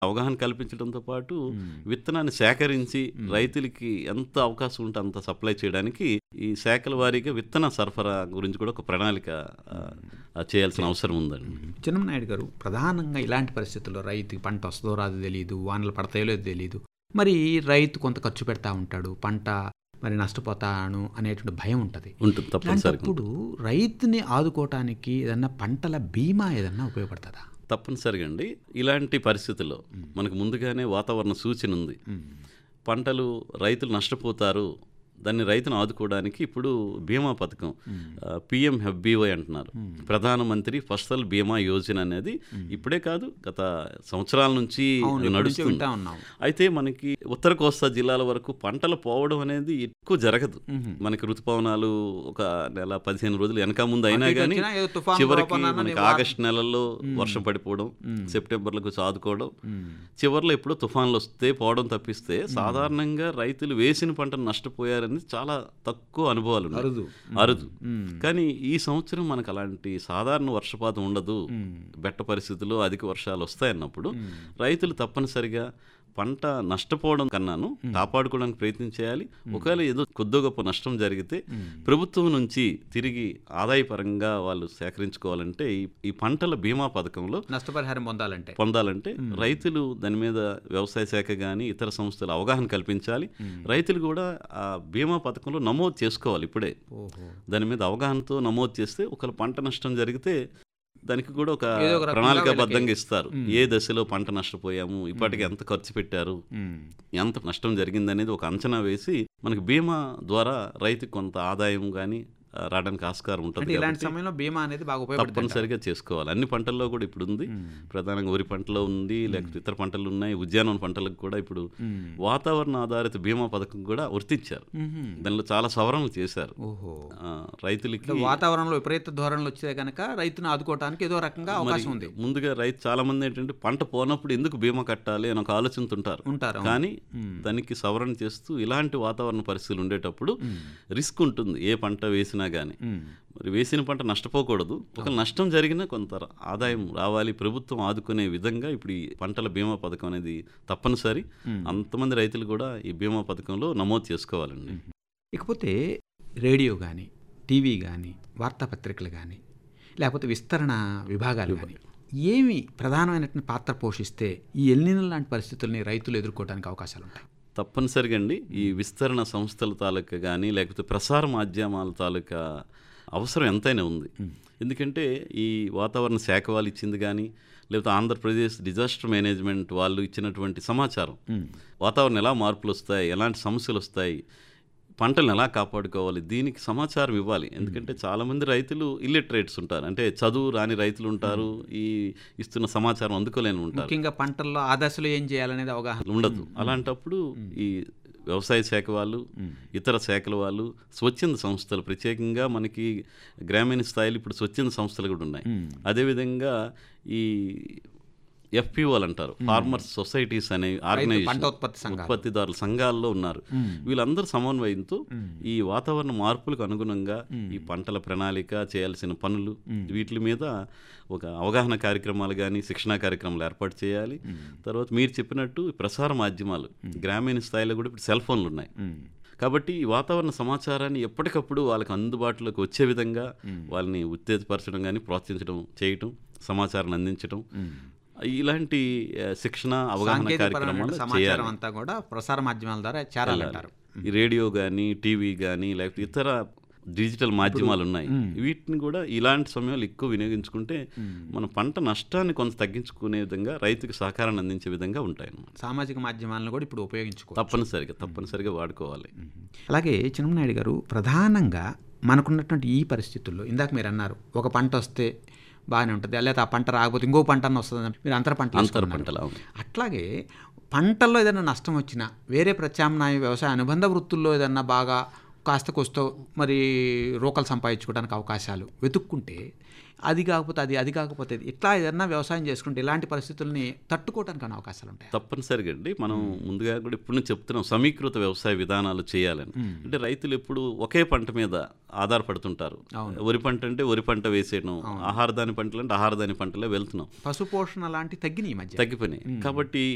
అవగాహన కల్పించడంతో పాటు విత్తనాన్ని సేకరించి రైతులకి ఎంత అవకాశం ఉంటే అంత సప్లై చేయడానికి ఈ శాఖల వారీగా విత్తన సరఫరా గురించి కూడా ఒక ప్రణాళిక ఆ, ఆ, చేయాల్సిన అవసరం ఉందండి చిన్నమనాయుడు గారు ప్రధానంగా ఇలాంటి పరిస్థితుల్లో రైతుకి పంట వస్తుందో రాదో తెలియదు వానలు పడతాయో లేదో తెలియదు మరి రైతు కొంత ఖర్చు పెడతా ఉంటాడు పంట మరి నష్టపోతాను అనేటువంటి భయం ఉంటుంది ఉంటుంది తప్పనిసరిగా అలాంటప్పుడు రైతుని ఆదుకోవటానికి ఏదన్నా పంటల బీమా ఏదన్నా ఉపయోగపడుతుందా తప్పనిసరిగా అండి ఇలాంటి పరిస్థితుల్లో మనకు ముందుగానే వాతావరణ సూచన ఉంది పంటలు రైతులు నష్టపోతారు దాన్ని రైతును ఆదుకోవడానికి ఇప్పుడు బీమా పథకం పిఎం హెఫ్బీవై అంటున్నారు ప్రధానమంత్రి ఫసల్ బీమా యోజన అనేది ఇప్పుడే కాదు గత సంవత్సరాల నుంచి అవును ఎప్పటి నుంచో నడుస్తుంది వింటా ఉన్నాం అయితే మనకి ఉత్తర కోస్తా జిల్లాల వరకు పంటలు పోవడం అనేది ఎక్కువ జరగదు మనకి ఋతుపవనాలు ఒక నెల పదిహేను రోజులు వెనక ముందు అయినా అటు ఇటు కానీ వచ్చినా ఏదో తుఫాను చివరికి రూపాన మనకి వా- ఆగస్టు నెలల్లో వర్షం పడిపోవడం సెప్టెంబర్లకు సాదుకోవడం చివర్లో ఎప్పుడో తుఫాన్లు వస్తే పోవడం తప్పిస్తే సాధారణంగా రైతులు వేసిన పంటను నష్టపోయారని చాలా తక్కువ అనుభవాలు ఉన్నాయి. అరుదు అరుదు కానీ ఈ సంవత్సరం మనకు అలాంటి సాధారణ వర్షపాతం ఉండదు బెట్ట పరిస్థితుల్లో అధిక వర్షాలు వస్తాయన్నప్పుడు రైతులు తప్పనిసరిగా పంట నష్టపోవడం కన్నాను కాపాడుకోవడానికి ప్రయత్నం చేయాలి ఒకవేళ ఏదో కొద్ది గొప్ప నష్టం జరిగితే ప్రభుత్వం నుంచి తిరిగి ఆదాయపరంగా వాళ్ళు సేకరించుకోవాలంటే ఈ ఈ పంటల బీమా పథకంలో నష్టపరిహారం పొందాలంటే పొందాలంటే రైతులు దాని మీద వ్యవసాయ శాఖ కానీ ఇతర సంస్థలు అవగాహన కల్పించాలి రైతులు కూడా ఆ బీమా పథకంలో నమోదు చేసుకోవాలి ఇప్పుడే ఓహో దాని మీద అవగాహనతో నమోదు చేస్తే ఒకవేళ పంట నష్టం జరిగితే దానికి కూడా ఒక ఏదో ఒక రకంగా ప్రణాళికాబద్ధంగా ఇస్తారు ఏ దశలో పంట నష్టపోయాము ఇప్పటికి ఎంత ఖర్చు పెట్టారు ఎంత నష్టం జరిగిందనేది ఒక అంచనా వేసి మనకి బీమా ద్వారా రైతుకి కొంత ఆదాయం కానీ రావడానికి ఆస్కారం ఉంటుంది అంటే ఇలాంటి కాబట్టి సమయంలో బీమా అనేది బాగా ఉపయోగపడుతుంది తప్పనిసరిగా చేసుకోవాలి అన్ని పంటల్లో కూడా ఇప్పుడు ఉంది ప్రధానంగా వరి పంటలో ఉంది లేకపోతే ఇతర పంటలు ఉన్నాయి ఉద్యానవన పంటలకు కూడా ఇప్పుడు వాతావరణ ఆధారిత బీమా పథకం కూడా వర్తించారు దానిలో చాలా సవరణలు చేశారు ఓహో ఆ, రైతులకి అంటే వాతావరణంలో విపరీత ధోరణులు వచ్చే కనుక రైతును ఆదుకోవడానికి ఏదో రకంగా అవకాశం ఉంది ముందుగా రైతు చాలా మంది ఏంటంటే పంట పోనప్పుడు ఎందుకు బీమా కట్టాలి అని ఒక ఆలోచనతో ఉంటారు ఉంటారు కానీ దానికి సవరణ చేస్తూ ఇలాంటి వాతావరణ పరిస్థితులు ఉండేటప్పుడు రిస్క్ ఉంటుంది ఏ పంట వేసినా కానీ మరి వేసిన పంట నష్టపోకూడదు ఒక నష్టం జరిగినా కొంత ఆదాయం రావాలి ప్రభుత్వం ఆదుకునే విధంగా ఇప్పుడు ఈ పంటల బీమా పథకం అనేది తప్పనిసరి అంతమంది రైతులు కూడా ఈ బీమా పథకంలో నమోదు చేసుకోవాలండి ఇకపోతే రేడియో కానీ టీవీ కానీ వార్తాపత్రికలు కానీ లేకపోతే విస్తరణ విభాగాలు కానీ ఏమి ప్రధానమైనటువంటి పాత్ర పోషిస్తే ఈ ఎల్నినల్ లాంటి పరిస్థితుల్ని రైతులు ఎదుర్కోవడానికి అవకాశాలు ఉంటాయి తప్పనిసరిగా అండి ఈ విస్తరణ సంస్థల తాలూకా కానీ లేకపోతే ప్రసార మాధ్యమాల తాలూకా అవసరం ఎంతైనా ఉంది ఎందుకంటే ఈ వాతావరణ శాఖ వాళ్ళు ఇచ్చింది కానీ లేకపోతే ఆంధ్రప్రదేశ్ డిజాస్టర్ మేనేజ్మెంట్ వాళ్ళు ఇచ్చినటువంటి సమాచారం వాతావరణం ఎలా మార్పులు వస్తాయి ఎలాంటి సమస్యలు వస్తాయి పంటలను ఎలా కాపాడుకోవాలి దీనికి సమాచారం ఇవ్వాలి ఎందుకంటే చాలామంది రైతులు ఇల్లిటరేట్స్ ఉంటారు అంటే చదువు రాని రైతులు ఉంటారు ఈ ఇస్తున్న సమాచారం అందుకోలేని ఉంటారు ముఖ్యంగా పంటల్లో ఆ దశలో ఏం చేయాలనేది అవగాహన ఉండదు అలాంటప్పుడు ఈ వ్యవసాయ శాఖ వాళ్ళు ఇతర శాఖల వాళ్ళు స్వచ్ఛంద సంస్థలు ప్రత్యేకంగా మనకి గ్రామీణ స్థాయిలో ఇప్పుడు స్వచ్ఛంద సంస్థలు కూడా ఉన్నాయి అదేవిధంగా ఈ ఎఫ్పిఓలు అంటారు ఫార్మర్స్ సొసైటీస్ అనే పంట ఆర్గనైజేషన్ ఉత్పత్తి సంఘాలు ఉత్పత్తిదారుల సంఘాల్లో ఉన్నారు వీళ్ళందరూ సమన్వయంతో ఈ వాతావరణ మార్పులకు అనుగుణంగా ఈ పంటల ప్రణాళిక చేయాల్సిన పనులు వీటి మీద ఒక అవగాహన కార్యక్రమాలు కానీ శిక్షణా కార్యక్రమాలు ఏర్పాటు చేయాలి తర్వాత మీరు చెప్పినట్టు ఈ ప్రసార మాధ్యమాలు గ్రామీణ స్థాయిలో కూడా ఇప్పుడు సెల్ ఫోన్లు ఉన్నాయి కాబట్టి ఈ వాతావరణ సమాచారాన్ని ఎప్పటికప్పుడు వాళ్ళకి అందుబాటులోకి వచ్చే విధంగా వాళ్ళని ఉత్తేజపరచడం కానీ ప్రోత్సహించడం చేయటం సమాచారాన్ని అందించడం ఇలాంటి ఆ, శిక్షణ అవగాహన కార్యక్రమాలు సాంకేతికపరమైన చేయాలి సమాచారం అంతా కూడా ప్రసార మాధ్యమాల ద్వారా చేరాలంటారు ఈ రేడియో కానీ టీవీ కానీ లేకపోతే ఇతర డిజిటల్ మాధ్యమాలు ఉన్నాయి వీటిని కూడా ఇలాంటి సమయంలో ఎక్కువ వినియోగించుకుంటే మన పంట నష్టాన్ని కొంత తగ్గించుకునే విధంగా రైతుకి సహకారాన్ని అందించే విధంగా ఉంటాయి అన్నమాట. సామాజిక మాధ్యమాలను కూడా ఇప్పుడు ఉపయోగించుకో తప్పనిసరిగా తప్పనిసరిగా వాడుకోవాలి అలాగే చిన్ననాయుడు గారు ప్రధానంగా మనకున్నటువంటి ఈ పరిస్థితుల్లో ఇందాక మీరు అన్నారు ఒక పంట వస్తే బాగానే ఉంటుంది లేదా ఆ పంట రాకపోతే ఇంకో పంట అన్న వస్తుంది మీరు అంతర పంట అంతర పంటలు అవును అట్లాగే పంటల్లో ఏదైనా నష్టం వచ్చినా వేరే ప్రత్యామ్నాయ వ్యవసాయ అనుబంధ వృత్తుల్లో ఏదన్నా బాగా కాస్త కోస్తో మరి రోకలు సంపాదించుకోవడానికి అవకాశాలు వెతుక్కుంటే అది కాకపోతే అది అది కాకపోతే ఇది ఇట్లా ఏదన్నా వ్యవసాయం చేసుకుంటే ఇలాంటి పరిస్థితుల్ని తట్టుకోవడానికి అనే అవకాశాలు ఉంటాయి తప్పనిసరిగా అండి మనం ముందుగా కూడా ఇప్పుడు నుంచి చెప్తున్నాం సమీకృత వ్యవసాయ విధానాలు చేయాలని అంటే రైతులు ఎప్పుడు ఒకే పంట మీద ఆధారపడుతుంటారు వరి పంట అంటే వరి పంట వేసేయడం ఆహారదాని పంటలు అంటే ఆహారదాని పంటలే వెళ్తున్నాం పశుపోషణ లాంటి తగ్గినాయి ఈ మధ్య తగ్గిపోయినాయి కాబట్టి